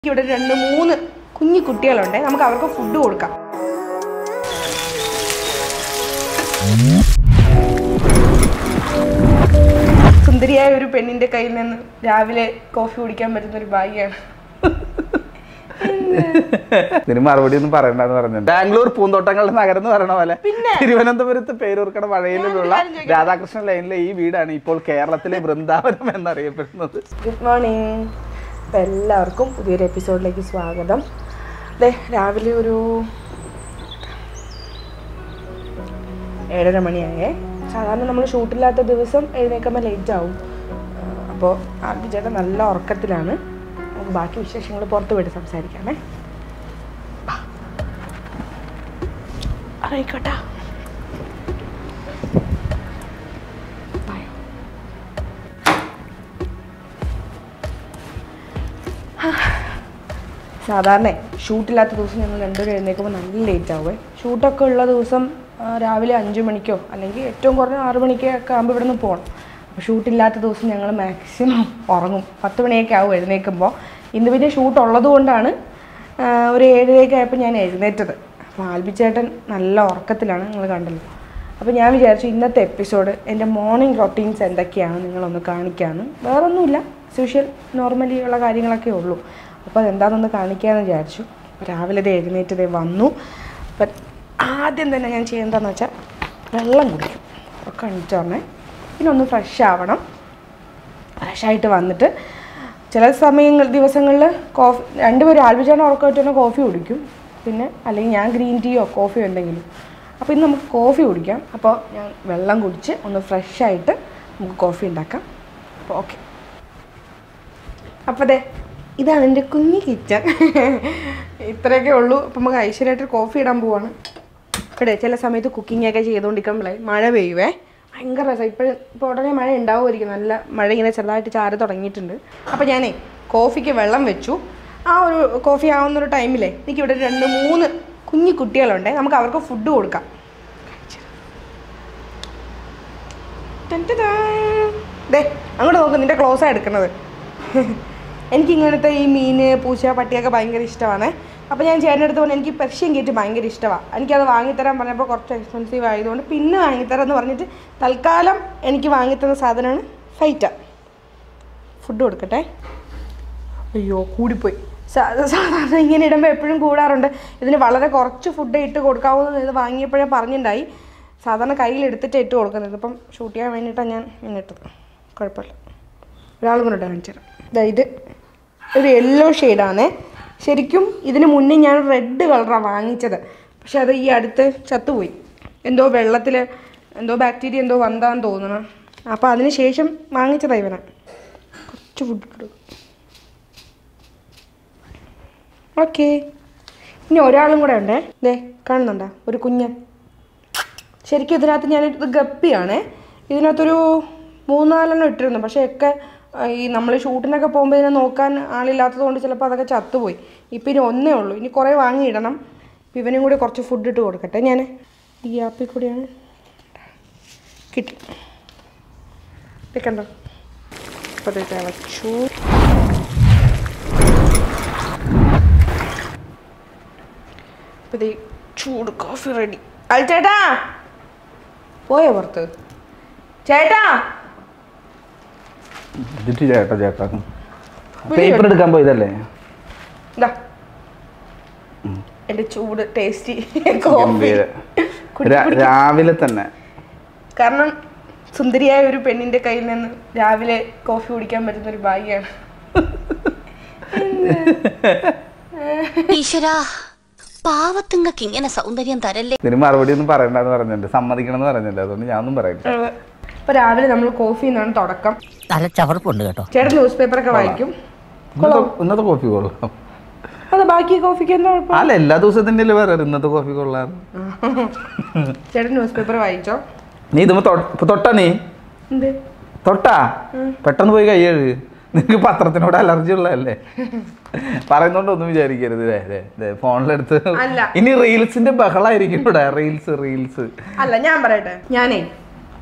ഇവിടെ രണ്ട് മൂന്ന് കുഞ്ഞു കുട്ടികളുണ്ട് നമുക്ക് അവർക്ക് ഫുഡ് കൊടുക്കാം സുന്ദരിയായ ഒരു പെണ്ണിന്റെ കയ്യിൽ നിന്ന് രാവിലെ കോഫി കുടിക്കാൻ പറ്റുന്ന ഒരു ഭാഗ്യമാണ് ഇതിന് മറുപടി ഒന്നും പറയണ്ടെന്ന് പറഞ്ഞു ബാംഗ്ലൂർ പൂന്തോട്ടങ്ങളുടെ നഗരം എന്ന് പറയണ പോലെ തിരുവനന്തപുരത്ത് പേരൂർക്കട വഴയിലുള്ള രാധാകൃഷ്ണൻ ലൈനിലെ ഈ വീടാണ് ഇപ്പോൾ കേരളത്തിലെ വൃന്ദാവനം എന്നറിയപ്പെടുന്നത് ഗുഡ് മോർണിംഗ് അപ്പം എല്ലാവർക്കും പുതിയൊരു എപ്പിസോഡിലേക്ക് സ്വാഗതം അതെ രാവിലെ ഒരു ഏഴര മണിയായേ സാധാരണ നമ്മൾ ഷൂട്ടില്ലാത്ത ദിവസം എഴുന്നേക്കുമ്പോൾ ലേറ്റ് ആവും അപ്പോൾ ആദ്യ ചേട്ടൻ നല്ല ഉറക്കത്തിലാണ് നമുക്ക് ബാക്കി വിശേഷങ്ങൾ പുറത്ത് പോയിട്ട് സംസാരിക്കാമേ ബാ. അറിയിക്കോട്ടാ ബൈ സാധാരണ ഷൂട്ടില്ലാത്ത ദിവസം ഞങ്ങൾ രണ്ടുപേരും എഴുന്നേൽക്കുമ്പോൾ നല്ല ലേറ്റ് ആവുമേ ഷൂട്ടൊക്കെ ഉള്ള ദിവസം ആ, രാവിലെ അഞ്ച് മണിക്കോ അല്ലെങ്കിൽ ഏറ്റവും കുറഞ്ഞ ആറ് മണിക്കോ ഒക്കെ ആകുമ്പോൾ ഇവിടെ നിന്ന് പോകണം അപ്പോൾ ഷൂട്ടില്ലാത്ത ദിവസം ഞങ്ങൾ മാക്സിമം ഉറങ്ങും പത്ത് മണിയൊക്കെ ആവും എഴുന്നേൽക്കുമ്പോൾ ഇന്ന് പിന്നെ ഷൂട്ട് ഉള്ളത് കൊണ്ടാണ് ആ, ഒരു ഏഴരയൊക്കെ ആയപ്പോൾ ഞാൻ എഴുന്നേറ്റത് അപ്പോൾ ആൽബിച്ചേട്ടൻ നല്ല ഉറക്കത്തിലാണ് നിങ്ങൾ കണ്ടല്ലോ അപ്പോൾ ഞാൻ വിചാരിച്ചു ഇന്നത്തെ എപ്പിസോഡ് എൻ്റെ മോർണിംഗ് റൊട്ടീൻസ് എന്തൊക്കെയാണ് നിങ്ങളൊന്ന് കാണിക്കാമെന്ന് വേറൊന്നുമില്ല സ്യൂഷ്യൽ നോർമലി ഉള്ള കാര്യങ്ങളൊക്കെ ഉള്ളൂ അപ്പോൾ അതെന്താണെന്നൊന്ന് കാണിക്കാമെന്ന് വിചാരിച്ചു അപ്പോൾ രാവിലെ ദേ എഴുന്നേറ്റ് ദേ വന്നു അപ്പം ആദ്യം തന്നെ ഞാൻ ചെയ്യുന്നതെന്ന് വെച്ചാൽ വെള്ളം കുടിക്കും ഒക്കെ എണീറ്റ് വന്നേ പിന്നെ ഒന്ന് ഫ്രഷ് ആവണം ഫ്രഷായിട്ട് വന്നിട്ട് ചില സമയങ്ങൾ ദിവസങ്ങളിൽ കോഫി രണ്ടുപേരും ആൽബിച്ചാണ് ഉറക്കമായിട്ട് തന്നെ കോഫി കുടിക്കും പിന്നെ അല്ലെങ്കിൽ ഞാൻ ഗ്രീൻ ടീയോ കോഫിയോ എന്തെങ്കിലും അപ്പോൾ ഇന്ന് നമുക്ക് കോഫി കുടിക്കാം അപ്പോൾ ഞാൻ വെള്ളം കുടിച്ച് ഒന്ന് ഫ്രഷായിട്ട് നമുക്ക് കോഫി ഉണ്ടാക്കാം അപ്പോൾ ഓക്കെ അപ്പോൾ അതെ ഇതാണ് എൻ്റെ കുഞ്ഞു കിച്ചൺ ഇത്രയൊക്കെ ഉള്ളൂ അപ്പം നമുക്ക് ഐശ്വര്യമായിട്ട് കോഫി ഇടാൻ പോവാണ് ഇവിടെ ചില സമയത്ത് കുക്കിംഗ് ഒക്കെ ചെയ്തുകൊണ്ടിരിക്കുമ്പോഴേ മഴ പെയ്യുവേ ഭയങ്കര രസം ഇപ്പോഴും ഇപ്പോൾ ഉടനെ മഴ ഉണ്ടാവുമായിരിക്കും നല്ല മഴ ഇങ്ങനെ ചെറുതായിട്ട് ചാര തുടങ്ങിയിട്ടുണ്ട് അപ്പോൾ ഞാനേ കോഫിക്ക് വെള്ളം വെച്ചു ആ ഒരു കോഫി ആവുന്ന ഒരു ടൈമിലേ എനിക്കിവിടെ രണ്ട് മൂന്ന് കുഞ്ഞു കുട്ടികളുണ്ട് നമുക്ക് അവർക്ക് ഫുഡ് കൊടുക്കാം ടൻ ടൻ ടൻ. ദേ അങ്ങോട്ട് നോക്ക് നിന്റെ ക്ലോസാണ് എടുക്കുന്നത് എനിക്ക് ഇങ്ങനത്തെ ഈ മീന് പൂച്ച പട്ടിയൊക്കെ ഭയങ്കര ഇഷ്ടമാണ് അപ്പോൾ ഞാൻ ചേട്ടൻ്റെ അടുത്ത് പറഞ്ഞു എനിക്ക് പെർഷ്യൻ കേറ്റ് ഭയങ്കര ഇഷ്ടമാണ് എനിക്കത് വാങ്ങിത്തരാൻ പറഞ്ഞപ്പോൾ കുറച്ച് എക്സ്പെൻസീവ് ആയതുകൊണ്ട് പിന്നെ വാങ്ങിത്തരാം എന്ന് പറഞ്ഞിട്ട് തൽക്കാലം എനിക്ക് വാങ്ങിത്തന്ന സാധനമാണ് ഫൈറ്റ ഫുഡ് കൊടുക്കട്ടെ അയ്യോ കൂടിപ്പോയി സാ- സാധാരണ ഇങ്ങനെ ഇടുമ്പോൾ എപ്പോഴും കൂടാറുണ്ട് ഇതിന് വളരെ കുറച്ച് ഫുഡ് ഇട്ട് കൊടുക്കാവുന്ന ഇത് വാങ്ങിയപ്പോഴേ പറഞ്ഞിട്ടുണ്ടായി സാധാരണ കയ്യിൽ എടുത്തിട്ട് ഇട്ട് കൊടുക്കുന്നത് ഇപ്പം ഷൂട്ട് ചെയ്യാൻ വേണ്ടിയിട്ടാണ് ഞാൻ ഇങ്ങനെ ഇട്ടത് കുഴപ്പമില്ല ഒരാളും കൂടെ കാണിച്ചു തരാം ദാ ഇത് ഒരു യെല്ലോ ഷെയ്ഡാണേ ശരിക്കും ഇതിന് മുന്നേ ഞാൻ റെഡ് കളറാണ് വാങ്ങിച്ചത് പക്ഷെ അത് ഈ അടുത്ത് ചത്തുപോയി എന്തോ വെള്ളത്തിൽ എന്തോ ബാക്ടീരിയ എന്തോ വന്നതാന്ന് തോന്നണം അപ്പോൾ അതിന് ശേഷം വാങ്ങിച്ചതാണ് ഇവനെ കുറച്ച് ഫുഡ് കൊടുക്കും ഓക്കെ ഇനി ഒരാളും കൂടെ ഉണ്ടേ ദേ കാണുന്നുണ്ടോ ഒരു കുഞ്ഞ് ശരിക്കും ഇതിനകത്ത് ഞാൻ ഇത് ഗപ്പിയാണേ ഇതിനകത്തൊരു മൂന്നാലെണ്ണം ഇട്ടിരുന്നു പക്ഷേ ഒക്കെ ആ, ഈ നമ്മൾ ഷൂട്ടിനൊക്കെ പോകുമ്പോൾ ഇതിനെ നോക്കാൻ ആളില്ലാത്തത് കൊണ്ട് ചിലപ്പോൾ അതൊക്കെ ചത്തുപോയി ഇപ്പം ഇനി ഒന്നേ ഉള്ളൂ ഇനി കുറേ വാങ്ങിയിടണം ഇപ്പം ഇവനും കൂടി കുറച്ച് ഫുഡ് ഇട്ട് കൊടുക്കട്ടെ ഞാൻ ഈ ആപ്പിൽ കൂടിയാണ് കിട്ടി ഇത് കണ്ടോ അപ്പോൾ ഇത് തിളച്ചു അപ്പോൾ ഇത് ചൂട് കോഫി റെഡി അൽ ചേട്ടാ പോയോ പുറത്ത് ചേട്ടാ എന്നിട്ട് ചേട്ടാ ചേട്ടാ പേപ്പർ എടുക്കാൻ പോയതല്ലേ ഇതാ എൻ്റെ ചൂട് ടേസ്റ്റി കോഫി ഗംഭീര കുടി, രാ- കുടി. രാവിലെ തന്നെ കാരണം സുന്ദരിയായ ഒരു പെണ്ണിന്റെ കയ്യിൽ നിന്ന് രാവിലെ കോഫി കുടിക്കാൻ പറ്റുന്ന ഒരു ഭാഗ്യമാണ് ഈശ്വരാ പാവത്തുങ്ങൾക്ക് ഇങ്ങനെ സൗന്ദര്യം തരല്ലേ ഇതിന് മറുപടി ഒന്നും പറയണ്ടെന്ന് പറഞ്ഞിട്ടുണ്ട് സമ്മതിക്കണം എന്ന് പറഞ്ഞിട്ടുണ്ട് അതുകൊണ്ട് ഞാനൊന്നും പറയില്ല അപ്പൊ രാവിലെ നമ്മൾ കോഫി എന്നാണ് തുടക്കം നല്ല ചവർപ്പുണ്ട് കേട്ടോ ചേട്ടൻ ന്യൂസ് പേപ്പർ ഒക്കെ വായിക്കും ഇന്നത്തെ ഇന്നത്തെ കോഫി കൊള്ളാം അത് ബാക്കി കോഫിക്ക് എന്താ കുഴപ്പം അല്ല എല്ലാ ദിവസത്തിൻ്റെ അല്ലേ പറയാറ് ഇന്നത്തെ കോഫി കൊള്ളാം ചേട്ടൻ ന്യൂസ് പേപ്പർ വായിച്ചോ നീ ഇതുമ്പോ ഇപ്പൊ തൊട്ടാ നീ എന്ത് തൊട്ടാ പെട്ടെന്ന് പോയി കൈ കഴുക് നിനക്ക് പത്രത്തിനോട് അലർജി ഉള്ളതല്ലേ പറയുന്നോണ്ടൊന്നും വിചാരിക്കരുത് ദേ, ദേ, ദേ, ഫോണിലെടുത്ത് അല്ല. ഇനി റീൽസിന്റെ ബഹളായിരിക്കും ഇവിടെ റീൽസ് റീൽസ് അല്ല ഞാൻ പറയട്ടെ ഞാനേ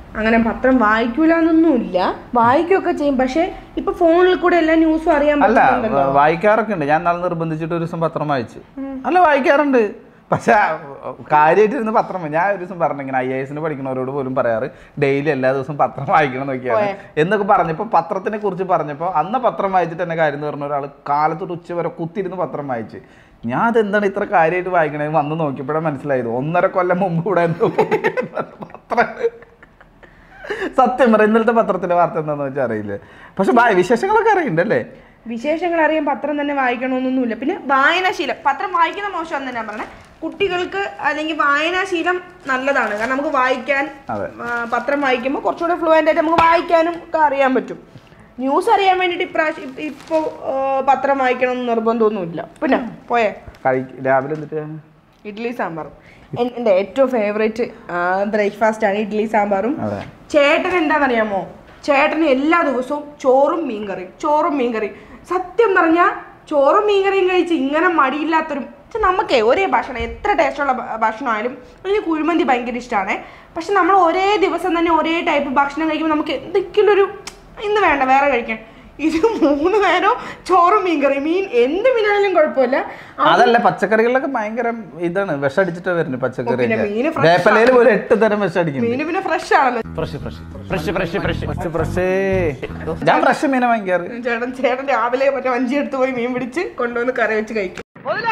അങ്ങനെ പത്രം വായിക്കൂല എന്നൊന്നുമില്ല വായിക്കുകയൊക്കെ ചെയ്യും പക്ഷെ ഇപ്പൊ ഫോണിൽ കൂടെ എല്ലാ ന്യൂസും അറിയാൻ അല്ല പറ്റുന്നുണ്ടല്ലോ വ- വായിക്കാറൊക്കെ ഉണ്ട് ഞാൻ നാളെ നിർബന്ധിച്ചിട്ട് ഒരു ദിവസം പത്രം വായിച്ചു അല്ല വായിക്കാറുണ്ട് പക്ഷെ കാര്യമായിട്ട് ഇരുന്ന് പത്രം വായി- ഞാൻ ഒരു ദിവസം പറഞ്ഞു ഇങ്ങനെ ഐ എസിന് പഠിക്കുന്നവരോട് പോലും പറയാറ് ഡെയിലി എല്ലാ ദിവസവും പത്രം വായിക്കണം എന്നൊക്കെയാണ് എന്നൊക്കെ പറഞ്ഞപ്പോൾ പത്രത്തിനെ കുറിച്ച് പറഞ്ഞപ്പോൾ അന്ന് പത്രം വായിച്ചിട്ട് എന്നെ കാര്യം എന്ന് പറഞ്ഞ ഒരാൾ കാലത്തൊട്ട് ഉച്ച വരെ കുത്തിരുന്ന് പത്രം വായിച്ച് ഞാൻ അതെന്താണ് ഇത്ര കാര്യമായിട്ട് വായിക്കണേ വന്ന് നോക്കിയപ്പോഴാണ് മനസ്സിലായത് ഒന്നര കൊല്ലം മുമ്പ് ഇവിടെ എന്തോ പത്രം സത്യം പറ ഇന്നലത്തെ പത്രത്തിലെ വാർത്ത എന്താണെന്ന് വെച്ചാൽ അറിയില്ല പക്ഷെ വാ- വിശേഷങ്ങളൊക്കെ അറിയണ്ടല്ലേ വിശേഷങ്ങൾ അറിയാൻ പത്രം തന്നെ വായിക്കണമെന്നൊന്നുമില്ല പിന്നെ വായനാശീലം പത്രം വായിക്കുന്ന മോശം തന്നെ ഞാൻ പറഞ്ഞത് കുട്ടികൾക്ക് അല്ലെങ്കിൽ വായനാശീലം നല്ലതാണ് കാരണം നമുക്ക് വായിക്കാൻ അതെ. ആ, പത്രം വായിക്കുമ്പോൾ കുറച്ചുകൂടെ ഫ്ലുവൻ്റ് ആയിട്ട് നമുക്ക് വായിക്കാനും ഒക്കെ അറിയാൻ പറ്റും ന്യൂസ് അറിയാൻ വേണ്ടിയിട്ട് ഇപ്രാവശ്യം ഇപ്പോൾ പത്രം വായിക്കണം എന്ന് നിർബന്ധമൊന്നുമില്ല പിന്നെ പോയേ കഴി രാവിലെ എന്നിട്ട് ഇഡ്ഡലി സാമ്പാറും എൻ- എൻ്റെ ഏറ്റവും ഫേവറേറ്റ് ബ്രേക്ക്ഫാസ്റ്റ് ആണ് ഇഡ്ഡലി സാമ്പാറും അതെ ചേട്ടൻ എന്താണെന്നറിയാമോ ചേട്ടന് എല്ലാ ദിവസവും ചോറും മീൻകറിയും ചോറും മീൻകറിയും സത്യം പറഞ്ഞാൽ ചോറും മീൻകറിയും കഴിച്ച് ഇങ്ങനെ മടിയില്ലാത്തൊരു പക്ഷെ നമുക്കേ ഒരേ ഭക്ഷണം എത്ര ടേസ്റ്റുള്ള ഭക്ഷണമായാലും എനിക്ക് കുഴിമന്തി ഭയങ്കര ഇഷ്ടമാണ് പക്ഷെ നമ്മൾ ഒരേ ദിവസം തന്നെ ഒരേ ടൈപ്പ് ഭക്ഷണം കഴിക്കുമ്പോൾ നമുക്ക് എന്തെങ്കിലും ഒരു ഇന്ന് വേണ്ട വേറെ കഴിക്കാൻ ഇത് മൂന്ന് നേരം ചോറും മീൻകറി മീൻ എന്ത് മീനാണെങ്കിലും കുഴപ്പമില്ല അതല്ല പച്ചക്കറികളിലൊക്കെ ഭയങ്കര ഇതാണ് വിഷടിച്ചിട്ട് വരുന്നത് പച്ചക്കറി പിന്നെ മീന് fresh വേപ്പലയിൽ ഒരു എട്ട് തരം വിഷടിക്കുന്നു മീന് പിന്നെ ഫ്രഷ് ആണല്ലോ ഫ്രഷ് ഫ്രഷ് ഞാൻ ഫ്രഷ് മീനെ വാങ്ങിക്കാറ് ചേട്ടൻ ചേട്ടൻ രാവിലെ മറ്റേ വഞ്ചി എടുത്ത് പോയി മീൻ പിടിച്ച് കൊണ്ടുവന്ന് കറി വെച്ച് കഴിക്കും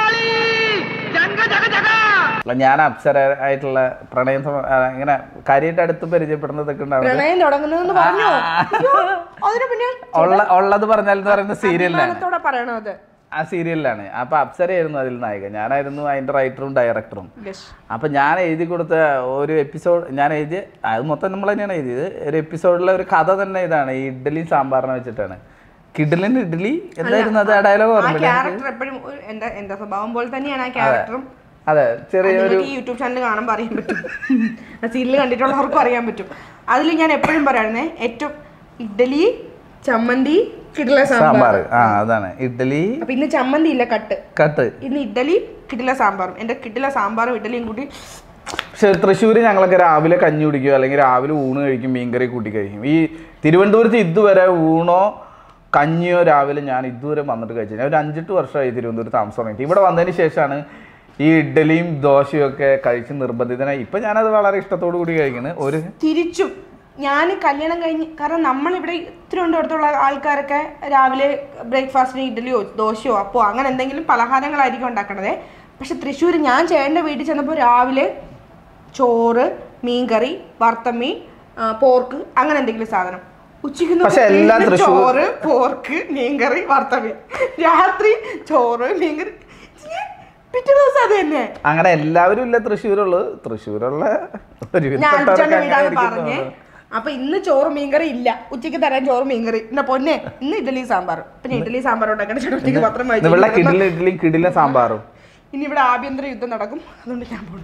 അല്ല, ഞാൻ അപ്സര ആയിട്ടുള്ള പ്രണയം സമ- ആ, ഇങ്ങനെ കാര്യമായിട്ട് അടുത്ത് പരിചയപ്പെടുന്നതൊക്കെ ഉണ്ടാവും പ്രണയം തുടങ്ങുന്നതെന്ന് പറഞ്ഞോ അയ്യോ, അതിന് പിന്നെ ഉള്ള ഉള്ളത് പറഞ്ഞാൽ എന്ന് പറയുന്ന സീരിയലിലാണ് അഭിമാനത്തോടെ പറയണോ അത് ആ സീരിയലിലാണ് അപ്പൊ അപ്സരയായിരുന്നു അതിൽ നായിക ഞാനായിരുന്നു അതിന്റെ റൈറ്ററും ഡയറക്ടറും Yes. അപ്പൊ ഞാൻ എഴുതി കൊടുത്ത ഒരു എപ്പിസോഡ് ഞാൻ എഴുതി അത് മൊത്തം നമ്മൾ തന്നെയാണ് എഴുതിയത് ഒരു എപ്പിസോഡിലെ ഒരു കഥ തന്നെ ഇതാണ് ഈ ഇഡ്ഡലി സാമ്പാറിനെ വെച്ചിട്ടാണ് കിഡ്ലിൻ ഇഡ്ഡലി എന്തായിരുന്നു അത് ആ ഡയലോഗ് ആ ഓർമ്മയില്ല ക്യാരക്ടർ എപ്പോഴും ഒരു- എന്റെ എന്റെ സ്വഭാവം പോലെ തന്നെയാണ് ആ ക്യാരക്ടറും അതെ ചെറിയൊരു നിങ്ങൾക്ക് ഈ യൂട്യൂബ് ചാനൽ കാണുമ്പോൾ അറിയാൻ പറ്റും സീരിയൽ കണ്ടിട്ടുള്ളവർക്കും അറിയാൻ പറ്റും അതിൽ ഞാൻ എപ്പോഴും പറയുന്നേ ഏറ്റവും ഇഡ്ഡലി ചമ്മന്തി കിടില സാമ്പാർ സാമ്പാർ ആ അതാണ് ഇഡ്ഡലി അപ്പൊ ഇന്ന് ചമ്മന്തി ഇല്ല കട്ട് കട്ട് ഇന്ന് ഇഡ്ഡലി കിടില സാമ്പാറും എന്റെ കിടില സാമ്പാറും ഇഡ്ഡലിയും കൂടി പക്ഷെ തൃശ്ശൂർ ഞങ്ങളൊക്കെ രാവിലെ കഞ്ഞി കുടിക്കും അല്ലെങ്കിൽ രാവിലെ ഊണ് കഴിക്കും മീൻകറി കൂട്ടി കഴിക്കും ഈ തിരുവനന്തപുരത്ത് ഇതുവരെ ഊണോ കഞ്ഞിയോ രാവിലെ ഞാൻ ഇതുവരെ വന്നിട്ട് കഴിച്ചു ഞാൻ ഒരു അഞ്ചെട്ട് വർഷമായി തിരുവനന്തപുരത്ത് താമസം തുടങ്ങിയിട്ട് ഇവിടെ വന്നതിന് ശേഷമാണ് ഈ ഇഡ്ഡലിയും ദോശയും ഒക്കെ കഴിച്ച് നിർബന്ധിതനായി ഇപ്പം ഞാനത് വളരെ ഇഷ്ടത്തോടു കൂടി കഴിക്കുന്നത് ഒരു തിരിച്ചും ഞാൻ കല്യാണം കഴിഞ്ഞ് കാരണം നമ്മളിവിടെ തിരുവനന്തപുരത്തുള്ള ആൾക്കാരൊക്കെ രാവിലെ ബ്രേക്ക്ഫാസ്റ്റിന് ഇഡ്ഡലിയോ ദോശയോ അപ്പോ അങ്ങനെ എന്തെങ്കിലും പലഹാരങ്ങളായിരിക്കും ഉണ്ടാക്കണത് പക്ഷെ തൃശ്ശൂർ ഞാൻ ചേട്ടൻ്റെ വീട്ടിൽ ചെന്നപ്പോൾ രാവിലെ ചോറ് മീൻകറി വറുത്തമീൻ ആ, പോർക്ക് അങ്ങനെ എന്തെങ്കിലും സാധനം ഉച്ചയ്ക്ക് പക്ഷെ എല്ലാം വീണ്ടും തൃശ്ശൂർ- ചോറ് പോർക്ക് മീൻകറി വറുത്തമീൻ രാത്രി ചോറ് മീൻകറി ഛെ, പിറ്റേ ദിവസം അത് തന്നെ അങ്ങനെ എല്ലാവരും ഇല്ല തൃശ്ശൂരുള്ളൂ തൃശ്ശൂരുള്ള ഞാൻ ഒരുവിധപ്പെട്ടവരൊക്കെ അഞ്ചാണ്ട് അങ്ങനെ വീടാണ് ആയിരിക്കും പറഞ്ഞേ തോന്നുന്നു. അപ്പൊ ഇന്ന് ചോറ് മീൻകറി ഇല്ല ഉച്ചയ്ക്ക് തരാൻ ചോറ് മീൻകറി എന്റെ പൊന്നെ ഇന്ന് ഇഡ്ഡലി സാമ്പാർ പിന്നെ ഇഡ്ഡലി സാമ്പാർ ഉണ്ടാക്കണ ചേട്ടത്തിക്ക് പത്രം ഇന്ന് ഇവിടെ വായിച്ചു കിടില ഇഡ്ഡലിയും കിടില സാമ്പാറും ഇനി ഇവിടെ ആഭ്യന്തര യുദ്ധം നടക്കും അതുകൊണ്ട് ഞാൻ പോണു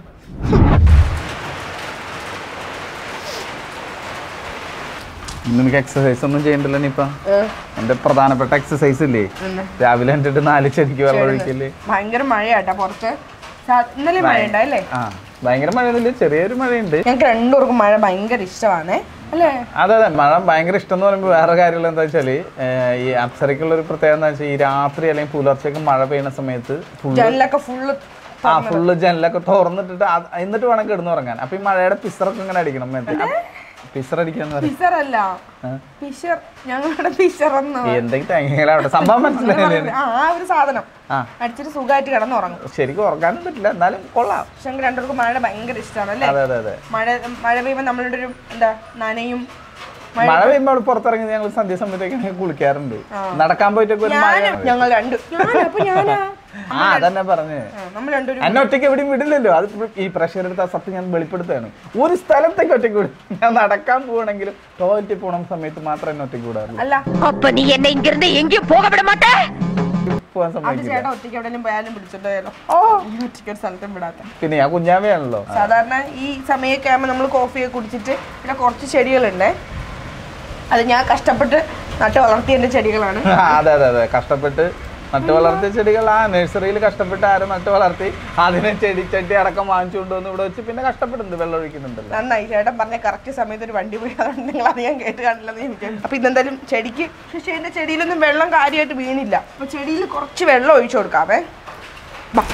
ഇന്ന് എനിക്ക് എക്സസൈസ് ഒന്നും ചെയ്യണ്ടല്ലോ ഇനിയിപ്പം ഏ, എന്റെ പ്രധാനപ്പെട്ട എക്സസൈസ് ഇല്ലേ പിന്നെ രാവിലെ എന്നിട്ട് നാല് ചെടിക്ക് വെള്ളം ഒഴിക്കല് ഭയങ്കര മഴയാട്ടാ പുറത്ത് സാ- ഇന്നലെ മഴ ഉണ്ടായല്ലേ ആ ഭയങ്കര മഴയൊന്നുമില്ല ചെറിയൊരു മഴയുണ്ട് ഞങ്ങൾക്ക് രണ്ടുപേർക്കും മഴ ഭയങ്കര ഇഷ്ടമാണേ അല്ലേ അതെ അതെ മഴ ഭയങ്കര ഇഷ്ടം എന്ന് പറയുമ്പോൾ വേറെ കാര്യമുള്ള എന്താ വെച്ചാല് ഏർ, ഈ അപ്സരയ്ക്കുള്ള ഒരു പ്രത്യേകത എന്താ വെച്ചാൽ ഈ രാത്രി അല്ലെങ്കിൽ പുലർച്ചയ്ക്ക് മഴ പെയ്യുന്ന സമയത്ത് ഫുള്ള് ജനലൊക്കെ ഫുള്ള് ആ ഫുള്ള് ജനലൊക്കെ തുറന്നിട്ടിട്ട് അത് എന്നിട്ട് വേണം കിടന്നുറങ്ങാൻ അപ്പൊ ഈ മഴയുടെ പിസറൊക്കെ ഇങ്ങനെ അടിക്കണം മേത്ത് പിസർ അടിക്കാന്ന് പറയും പിസർ അല്ല പിഷർ ഞങ്ങളുടെ പിഷർ എന്ന് എന്തെങ്കിലും തേങ്ങ അവിടെ സംഭവം മനസ്സിലായില്ലേ ആ ആ ഒരു സാധനം ആ അടിച്ചിട്ട് സുഖമായിട്ട് കിടന്നുറങ്ങും ശരിക്കും ഉറങ്ങാനും പറ്റില്ല എന്നാലും കൊള്ളാം പക്ഷെ ഞങ്ങൾക്ക് രണ്ടുപേർക്കും മഴ ഭയങ്കര ഇഷ്ടമാണ് അല്ലേ അതെ അതെ അതെ മഴ മഴ പെയ്യുമ്പോൾ നമ്മളുടെ ഒരു എന്താ നനയും മഴ മഴ പെയ്യുമ്പോൾ അവിടെ പുറത്തിറങ്ങി ഞങ്ങൾ സന്ധ്യ സമയത്തേക്ക് കുളിക്കാറുണ്ട് നടക്കാൻ പോയിട്ടൊക്കെ ഒരു മഴ ഞാനും ഞങ്ങൾ രണ്ടു ഞാനാ അപ്പൊ ഞാനാ ആ അതന്നെ പറഞ്ഞു ആ, നമ്മൾ രണ്ടുപേരും എന്നെ ഒറ്റയ്ക്ക് എവിടെയും വിടില്ലല്ലോ അത് ഈ പ്രഷർ എടുത്ത ആ സത്യം ഞാൻ വെളിപ്പെടുത്തുകയാണ് ഒരു സ്ഥലത്തേക്ക് ഒറ്റയ്ക്ക് വിടും ഞാൻ നടക്കാൻ പോകണമെങ്കിലും ടോയ്ലറ്റിൽ പോകണ സമയത്ത് മാത്രം എന്നെ ഒറ്റയ്ക്ക് വിടാറുള്ളൂ அப்ப நீ என்ன இங்க இருந்து எங்கேயும் போக விட மாட்டே പോകാൻ അത് സമ്മതിക്കില്ല ചേട്ടാ ഒറ്റയ്ക്ക് എവിടെയെങ്കിലും പോയാലും പിടിച്ചിട്ട് പോയാലോ ഓ ഈ ഒറ്റയ്ക്ക് ഒരു സ്ഥലത്തും വിടാത്ത പിന്നെ ഞാൻ കുഞ്ഞാമയാണല്ലോ സാധാരണ ഈ സമയമൊക്കെ ആകുമ്പോൾ നമ്മൾ കോഫിയൊക്കെ കുടിച്ചിട്ട് പിന്നെ കുറച്ച് ചെടികളുണ്ട് അത് ഞാൻ കഷ്ടപ്പെട്ട് നട്ട് വളർത്തിയ എൻ്റെ ചെടികളാണ് ആ, അതെ അതെ അതെ കഷ്ടപ്പെട്ട് നട്ട് വളർത്തിയ ചെടികൾ ആ നഴ്സറിയിൽ കഷ്ടപ്പെട്ട് ആരും നട്ട് വളർത്തി അതിനെ ചെടി ചട്ടി അടക്കം വാങ്ങിച്ചു കൊണ്ടുവന്ന് ഇവിടെ വെച്ച് പിന്നെ കഷ്ടപ്പെടുന്നുണ്ട് വെള്ളം ഒഴിക്കുന്നുണ്ടല്ലോ നന്നായി ചേട്ടൻ പറഞ്ഞ കറക്റ്റ് സമയത്ത് ഒരു വണ്ടി പോയി അതുകൊണ്ട് നിങ്ങൾ അധികം കേട്ട് കാണില്ലെന്ന് എനിക്ക് അപ്പൊ ഇന്നെന്തായാലും ചെടിക്ക് പക്ഷേ എന്റെ ചെടിയിലൊന്നും വെള്ളം കാര്യമായിട്ട് വീണില്ല അപ്പൊ ചെടിയിൽ കുറച്ച് വെള്ളം ഒഴിച്ചു കൊടുക്കാവേ ബാ.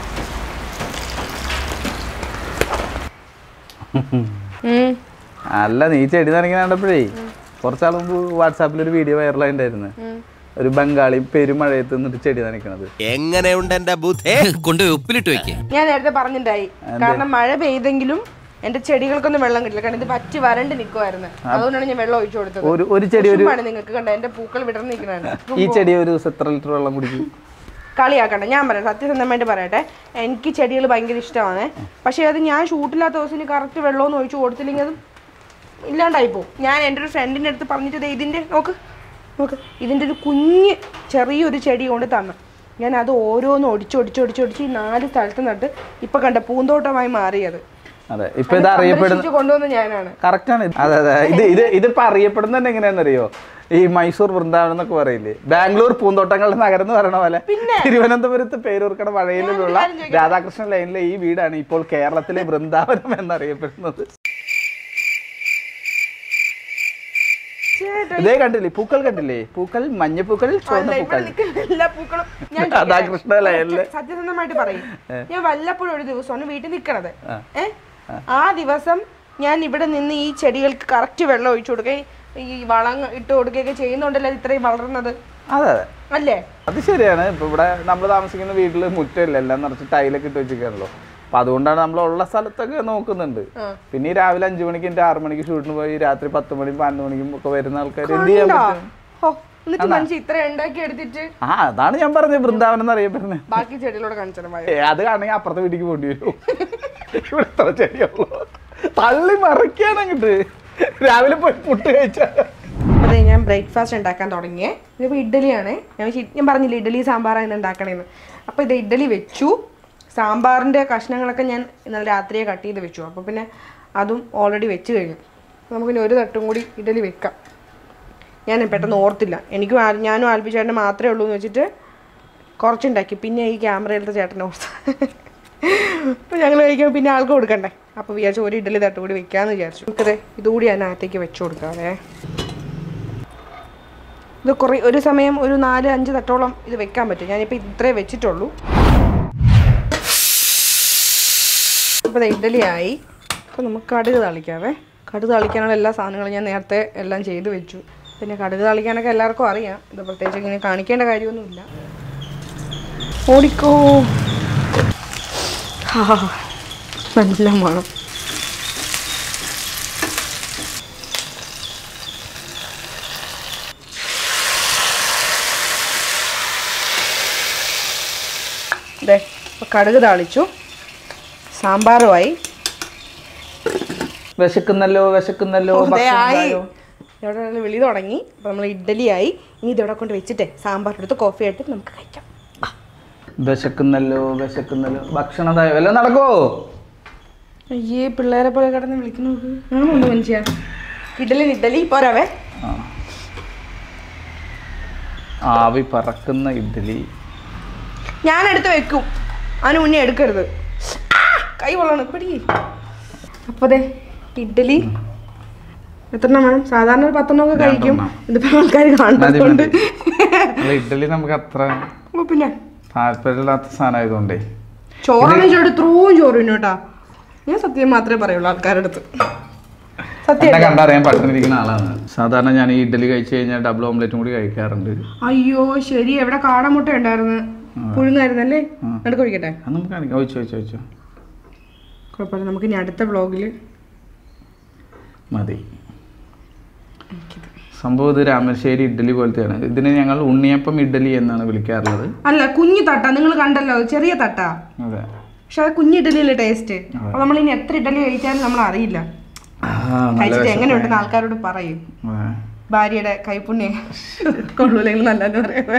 ഉം. അല്ല നീ ചെടി നനയ്ക്കുന്ന കണ്ടപ്പോഴേ കുറച്ചാൾ മുമ്പ് വാട്സാപ്പിൽ ഒരു വീഡിയോ വൈറലായിട്ടുണ്ടായിരുന്നു ഒരു ബംഗാളി പെരുമഴയത്ത് നിന്നിട്ട് ചെടി നനയ്ക്കണത് എങ്ങനെയുണ്ട് എന്റെ ബുദ്ധി കൊണ്ടുപോയി ഉപ്പിലിട്ട് വെക്കേ ഞാൻ നേരത്തെ പറഞ്ഞിട്ടുണ്ടായി കാരണം മഴ പെയ്തെങ്കിലും എന്റെ ചെടികൾക്കൊന്നും വെള്ളം കിട്ടില്ല കാരണം ഇത് പറ്റി വരണ്ട് നിൽക്കുമായിരുന്നു അതുകൊണ്ടാണ് ഞാൻ വെള്ളം ഒഴിച്ചു കൊടുത്തത് ഒരു ഒരു ചെടി ഒരു ചുമ്മാണ് നിങ്ങൾക്ക് കണ്ട എന്റെ പൂക്കൾ വിടർന്ന് നിൽക്കണാണ് ഈ ചെടി ഒരു ദിവസം എത്ര ലിറ്റർ വെള്ളം കുടിക്കും കളിയാക്കണ്ട ഞാൻ പറയാം സത്യസന്ധമായിട്ട് പറയട്ടെ എനിക്ക് ചെടികൾ ഭയങ്കര ഇഷ്ടമാണ് പക്ഷേ അത് ഞാൻ ഷൂട്ടില്ലാത്ത ദിവസം കറക്റ്റ് വെള്ളമൊന്നും ഒഴിച്ചു കൊടുത്തില്ലെങ്കിൽ അത് ഇല്ലാണ്ടായി പോകും ഞാൻ എൻ്റെ ഒരു ഫ്രണ്ടിൻ്റെ അടുത്ത് പറഞ്ഞിട്ട് ദേ ഇതിൻ്റെ നോക്ക് നോക്ക് ഇതിൻ്റെ ഒരു കുഞ്ഞ് ചെറിയൊരു ചെടി കൊണ്ട് തന്നു ഞാൻ അത് ഓരോന്നും ഒടിച്ച് ഒടിച്ച് ഒടിച്ച് ഒടിച്ച് ഈ നാല് സ്ഥലത്ത് നട്ട് ഇപ്പം കണ്ട പൂന്തോട്ടമായി മാറിയത് അതെ ഇപ്പൊ ഇത് അറിയപ്പെടുന്ന സംരക്ഷിച്ച് കൊണ്ടുവന്ന ഞാനാണ് കറക്റ്റ് ആണ് അതെ അതെ ഇത് ഇത് ഇതിപ്പോ അറിയപ്പെടുന്നത് തന്നെ എങ്ങനെയാണെന്നറിയോ ഈ മൈസൂർ വൃന്ദാവനം എന്നൊക്കെ പറയില്ലേ ബാംഗ്ലൂർ പൂന്തോട്ടങ്ങളുടെ നഗരം എന്ന് പറയണ പോലെ തിരുവനന്തപുരത്ത് പേരൂർക്കട വഴയിലുള്ള രാധാകൃഷ്ണൻ ലൈനിലെ ഈ വീടാണ് ഇപ്പോൾ കേരളത്തിലെ വൃന്ദാവനം എന്നറിയപ്പെടുന്നത് ഇതേ കണ്ടില്ലേ പൂക്കൾ കണ്ടില്ലേ പൂക്കൾ മഞ്ഞപ്പൂക്കൾ ചുവന്ന അല്ല, ഇവിടെ പൂക്കൾ നിൽക്കുന്ന എല്ലാ പൂക്കളും ഞാൻ രാധാകൃഷ്ണ ലൈനിലെ സത്യസന്ധമായിട്ട് പറയും ഞാൻ വല്ലപ്പോഴും ഒരു ദിവസമാണ് വീട്ടിൽ നിൽക്കണത് ഏ ആ ദിവസം ഞാൻ ഇവിടെ നിന്ന് ഈ ചെടികൾക്ക് കറക്റ്റ് വെള്ളം ഒഴിച്ചു കൊടുക്കുകയും ഈ വളം ഇട്ട് കൊടുക്കുകയൊക്കെ ചെയ്യുന്നുണ്ടല്ലോ ഇത് ഇത്രയും വളർന്നത് അതെ അതെ അല്ലേ അത് ശരിയാണ് ഇപ്പൊ ഇവിടെ നമ്മൾ താമസിക്കുന്ന വീട്ടിൽ മുറ്റമില്ല എല്ലാം നിറച്ച് ടൈലൊക്കെ ഇട്ട് വെച്ചിരിക്കാണല്ലോ അപ്പൊ അതുകൊണ്ടാണ് നമ്മൾ ഉള്ള സ്ഥലത്തൊക്കെ നോക്കുന്നുണ്ട് പിന്നെ ഈ രാവിലെ അഞ്ചു മണിക്ക് എന്റെ ആറു മണിക്ക് ഷൂട്ടിന് പോയി രാത്രി പത്ത് മണി പതിനൊന്ന് മണിക്കും ഒക്കെ വരുന്ന ആൾക്കാർ എന്ത് ചെയ്യാൻ കണ്ടോ? പറ്റും ഹോ, എന്നിട്ട് മനുഷ്യ ഇത്ര ഉണ്ടാക്കി എടുത്തിട്ട് ആ അതാണ് ഞാൻ പറഞ്ഞത് വൃന്ദാവനം എന്നറിയപ്പെടുന്നത് ബാക്കി ചെടികളോട് കാണിച്ചാൽ ഏ, അത് കാണണമെങ്കിൽ അപ്പുറത്തെ വീട്ടിലേക്ക് പോണ്ടി വരും ഇവിടെ എത്ര ചെടിയുള്ളൂ തള്ളി മറിക്കാണ് അങ്ങോട്ട് രാവിലെ പോയി പുട്ട് കഴിച്ചാൽ അതെ ഞാൻ ബ്രേക്ക്ഫാസ്റ്റ് ഉണ്ടാക്കാൻ തുടങ്ങിയേ ഇതിപ്പോൾ ഇഡ്ഡലിയാണ് ഞാൻ വിചാരിച്ചു- ഞാൻ പറഞ്ഞില്ല ഇഡ്ഡലി സാമ്പാറാണ് ഉണ്ടാക്കണേന്ന് അപ്പോൾ ഇത് ഇഡ്ഡലി വെച്ചു സാമ്പാറിൻ്റെ കഷ്ണങ്ങളൊക്കെ ഞാൻ ഇന്നലെ രാത്രിയെ കട്ട് ചെയ്ത് വെച്ചു അപ്പോൾ പിന്നെ അതും ഓൾറെഡി വെച്ച് കഴിഞ്ഞു അപ്പോൾ നമുക്കിനി ഒരു തട്ടും കൂടി ഇഡ്ഡലി വെക്കാം ഞാൻ പെട്ടെന്ന് ഓർത്തില്ല എനിക്കും ആ- ഞാനും ആൽപ്പിച്ചേട്ടന് മാത്രമേ ഉള്ളൂ എന്ന് വെച്ചിട്ട് കുറച്ചുണ്ടാക്കി പിന്നെ ഈ ക്യാമറയിലത്തെ ചേട്ടനെ ഓർത്ത് അപ്പോൾ ഞങ്ങൾ കഴിക്കുമ്പോൾ പിന്നെ ആൾക്ക് കൊടുക്കണ്ടേ അപ്പോൾ വിചാരിച്ചു ഒരു ഇഡ്ഡലി തട്ട് കൂടി വെക്കാമെന്ന് വിചാരിച്ചു നമുക്കത് ഇതുകൂടി അതിനകത്തേക്ക് വെച്ച് കൊടുക്കാവേ ഇത് കുറേ ഒരു സമയം ഒരു നാല് അഞ്ച് തട്ടോളം ഇത് വെക്കാൻ പറ്റും ഞാനിപ്പോൾ ഇത്രേ വെച്ചിട്ടുള്ളൂ അപ്പോൾ ഇഡ്ഡലിയായി അപ്പോൾ നമുക്ക് കടുക് തളിക്കാവേ കടുക് തളിക്കാനുള്ള എല്ലാ സാധനങ്ങളും ഞാൻ നേരത്തെ എല്ലാം ചെയ്ത് വെച്ചു പിന്നെ കടുക് തളിക്കാനൊക്കെ എല്ലാവർക്കും അറിയാം ഇത് പ്രത്യേകിച്ച് ഇങ്ങനെ കാണിക്കേണ്ട കാര്യമൊന്നുമില്ല ഓടിക്കോ ഹാ, നല്ല മണം ദേ ഇപ്പൊ കടുക് താളിച്ചു സാമ്പാറുമായി വിശക്കുന്നല്ലോ വിശക്കുന്നല്ലോ ഓ, ദേ ഭക്ഷണം ആയി ഉണ്ടായോ? ഇവിടെ നല്ല വിളി തുടങ്ങി അപ്പോൾ നമ്മൾ ഇഡ്ഡലിയായി ഇനി ഇതിവിടെ കൊണ്ട് വെച്ചിട്ടേ സാമ്പാർ എടുത്ത് കോഫി ആയിട്ട് നമുക്ക് കഴിക്കാം വിശക്കുന്നല്ലോ വിശക്കുന്നല്ലോ ഭക്ഷണം ഇതായോ? വല്ലതും നടക്കോ അയ്യേ പിള്ളേരെ പോലെ കിടന്ന് വിളിക്കുന്നു ആണുണ്ട് മനുഷ്യ ഇഡ്ഡലി ഇഡ്ഡലി പോരാവേ ആ. ആവി പറക്കുന്ന ഇഡ്ഡലി ഞാൻ എടുത്ത് വെക്കും അതിന് മുന്നേ എടുക്കരുത് ആ, കൈ കൊള്ളണം പിടി അപ്പോൾ അതെ ഇഡ്ഡലി എത്രണ്ണം വേണം സാധാരണ ഒരു പത്തെണ്ണം ഒക്കെ കഴിക്കും ഇതിപ്പോ ആൾക്കാർ മതി കാണുന്നുണ്ട് മതി അല്ല, ഇഡ്ഡലി നമുക്ക് അത്ര ഓ പിന്നെ താല്പര്യമില്ലാത്ത സാധനമായതുകൊണ്ടേ ചോറാണ് ചോട്ട് ഇത്രയും ചോറ് തിന്നു കേട്ടാ ഞാൻ സത്യം മാത്രമേ പറയുള്ളൂ ആൾക്കാരുടെ അടുത്ത് സത്യം എന്നെ കണ്ടറിയാൻ പട്ടുന്നിരിക്കുന്ന ആളാണ് സാധാരണ ഞാൻ ഈ ഇഡ്ഡലി കഴിച്ചു കഴിഞ്ഞാൽ ഡബിൾ ഓംലെറ്റും കൂടി കഴിക്കാറുണ്ട് അയ്യോ ശരി എവിടെ കാടമുട്ട ഉണ്ടായിരുന്നു പുഴുങ്ങായിരുന്നല്ലേ നടുക്ക് ഒഴിക്കട്ടെ അത് നമുക്ക് കാണിക്കാം ഒഴിച്ചു ഒഴിച്ചു ഒഴിച്ചു കുഴപ്പമില്ല നമുക്ക് ഇനി അടുത്ത വ്ളോഗിൽ മതി സംഭവം ഇത് രാമശ്ശേരി ഇഡ്ഡലി പോലത്തെയാണ് ഇതിനെ ഞങ്ങൾ ഉണ്ണിയപ്പം ഇഡ്ഡലി എന്നാണ് വിളിക്കാറുള്ളത് അല്ല കുഞ്ഞു തട്ട നിങ്ങൾ കണ്ടല്ലോ ചെറിയ തട്ട അതെ പക്ഷെ അത് കുഞ്ഞു ഇഡലിയല്ലേ ടേസ്റ്റ് അപ്പൊ നമ്മൾ ഇനി എത്ര ഇഡലി കഴിച്ചാലും നമ്മൾ അറിയില്ല ആ, നല്ല കഴിച്ചിട്ട് വിശപ്പ്. എങ്ങനെയുണ്ടെന്ന് ആൾക്കാരോട് പറയും അതെ. ഭാര്യയുടെ കൈപ്പുണ്യ കൊള്ളൂല്ലെങ്കിൽ നല്ലതെന്ന് പറയുന്നത്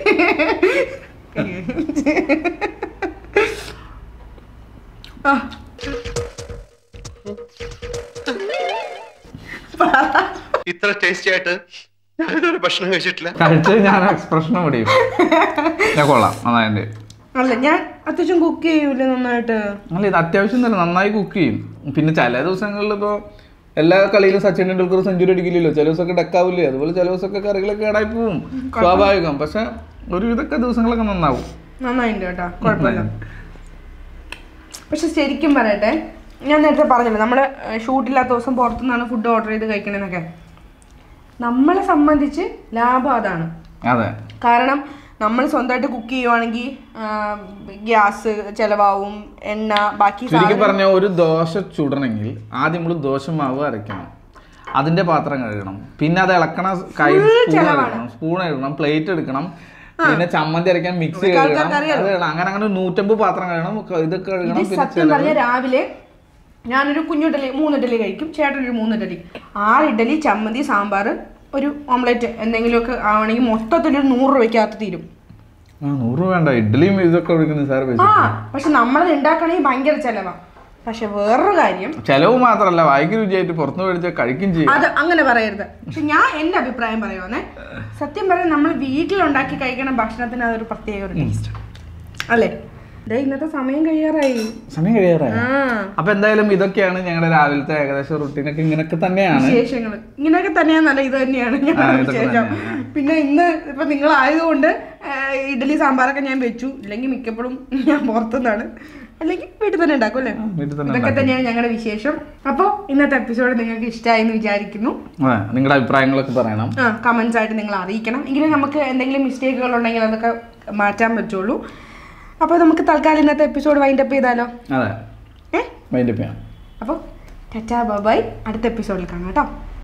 ആ ഇത്ര ടേസ്റ്റി ആയിട്ട് ഞാനിതുവരെ ഭക്ഷണം കഴിച്ചിട്ടില്ല കഴിച്ച് ഞാൻ എക്സ്പ്രഷൻ ഓടിയും ഞാൻ കൊള്ളാം നന്നായിട്ട് അല്ല ഞാൻ അത്യാവശ്യം കുക്ക് ചെയ്യൂലേ നന്നായിട്ട് അല്ല ഇത് അത്യാവശ്യം തന്നെ നന്നായി കുക്ക് ചെയ്യും പിന്നെ ചില ദിവസങ്ങളിൽ ഇപ്പോൾ എല്ലാ കളിയിലും സച്ചിൻ ടെണ്ടുൽക്കർ സെഞ്ചുറി അടിക്കില്ലല്ലോ ചില ദിവസമൊക്കെ ഡക്കാവില്ലേ അതുപോലെ ചില ദിവസമൊക്കെ കറികളൊക്കെ കേടായി പോവും സ്വാഭാവികം പക്ഷെ ഒരുവിധമൊക്കെ ദിവസങ്ങളൊക്കെ നന്നാവും നന്നായിട്ടുണ്ട് കേട്ടോ കുഴപ്പമില്ല പക്ഷെ ശരിക്കും പറയട്ടെ ഞാൻ നേരത്തെ പറഞ്ഞില്ല നമ്മൾ ഷൂട്ടില്ലാത്ത ദിവസം പുറത്തുനിന്നാണ് ഫുഡ് ഓർഡർ ചെയ്ത് കഴിക്കണമെന്നൊക്കെ നമ്മളെ സംബന്ധിച്ച് ലാഭം അതാണ് അതെ കാരണം നമ്മൾ സ്വന്തമായിട്ട് കുക്ക് ചെയ്യുവാണെങ്കിൽ ഗ്യാസ് ചിലവാവും എണ്ണ ബാക്കി ചുരുക്കി സാധനം- പറഞ്ഞ ഒരു ദോശ ചുടണമെങ്കിൽ ആദ്യം നമ്മൾ ദോശമാവ് അരയ്ക്കണം അതിന്റെ പാത്രം കഴുകണം പിന്നെ അത് ഇളക്കണ കൈ സ്പൂൺ എടുക്കണം സ്പൂൺ എടുക്കണം പ്ലേറ്റ് എടുക്കണം പിന്നെ ചമ്മന്തി അരയ്ക്കാൻ മിക്സി ഇതൊക്കെ കഴുകണം ആൾക്കാർക്ക് അറിയാലോ. അത് വേണം. അങ്ങനെ അങ്ങനെ നൂറ്റമ്പത് പാത്രം കഴുകണം ക- ഇത് ഇത് കഴുകണം പിന്നെ സത്യം പറഞ്ഞ രാവിലെ ഞാനൊരു കുഞ്ഞിഡലി മൂന്ന് ഇഡലി കഴിക്കും ചേട്ടൻ ഒരു മൂന്ന് ഇഡലി ആറ് ഇഡലി ചമ്മന്തി സാമ്പാർ ഒരു ഓംലെറ്റ് എന്തെങ്കിലുമൊക്കെ ആവണമെങ്കിൽ മൊത്തത്തിൽ ഒരു നൂറ് രൂപയ്ക്കകത്ത് തീരും ആ നൂറ് രൂപ വേണ്ട ഇഡ്ഡലിയും ഇതൊക്കെ ഒഴിക്കുന്ന സാർ പൈസ ആ പക്ഷെ നമ്മളത് ഉണ്ടാക്കണമെങ്കിൽ ഭയങ്കര ചെലവാ പക്ഷെ വേറൊരു കാര്യം ചെലവ് മാത്രല്ല വായിക്ക് രുചിയായിട്ട് പുറത്തു മേടിച്ചാൽ കഴിക്കും ചെയ്യും അത് അങ്ങനെ പറയരുത് പക്ഷെ ഞാൻ എന്റെ അഭിപ്രായം പറയുവാണേ സത്യം പറയാൻ നമ്മൾ വീട്ടിലുണ്ടാക്കി കഴിക്കണ ഭക്ഷണത്തിന് അതൊരു പ്രത്യേക ഒരു ടേസ്റ്റ് അല്ലേ ദേ ഇന്നത്തെ സമയം കഴിയാറായി സമയം കഴിയാറായി ആ അപ്പൊ എന്തായാലും ഇതൊക്കെയാണ് ഞങ്ങളുടെ രാവിലത്തെ ഏകദേശം റുട്ടീനൊക്കെ ഇങ്ങനൊക്കെ തന്നെയാണ് വിശേഷങ്ങള് ഇങ്ങനെയൊക്കെ തന്നെയാന്നല്ല ഇത് തന്നെയാണ് ആ, ഞങ്ങളുടെ ഇതൊക്കെ വിശേഷം തന്നെയാണ്. പിന്നെ ഇന്ന് ഇപ്പൊ നിങ്ങൾ ആയതുകൊണ്ട് ആ, ഇഡ്ഡലി സാമ്പാറൊക്കെ ഞാൻ വെച്ചു ഇല്ലെങ്കിൽ മിക്കപ്പോഴും ഞാൻ പുറത്തുനിന്നാണ് അല്ലെങ്കിൽ വീട്ടിൽ തന്നെ ഉണ്ടാക്കും അല്ലേ വീട്ടിൽ തന്നെ ഇതൊക്കെ തന്നെയാണ് ഞങ്ങളുടെ വിശേഷം അപ്പോൾ ഇന്നത്തെ എപ്പിസോഡ് നിങ്ങൾക്ക് ഇഷ്ടമായി എന്ന് വിചാരിക്കുന്നു അതെ നിങ്ങളുടെ അഭിപ്രായങ്ങളൊക്കെ പറയണം ആ കമൻസ് ആയിട്ട് നിങ്ങൾ അറിയിക്കണം എങ്കിലും നമുക്ക് എന്തെങ്കിലും മിസ്റ്റേക്കുകൾ ഉണ്ടെങ്കിൽ അതൊക്കെ മാറ്റാൻ പറ്റുള്ളൂ അപ്പോൾ നമുക്ക് തൽക്കാലം ഇന്നത്തെ എപ്പിസോഡ് വൈൻഡ് അപ്പ് ചെയ്താലോ അതെ ഏ മൈൻഡ് ചെയ്യാം അപ്പോൾ ടാറ്റാ ബൈ അടുത്ത എപ്പിസോഡിൽ കാണാം കേട്ടോ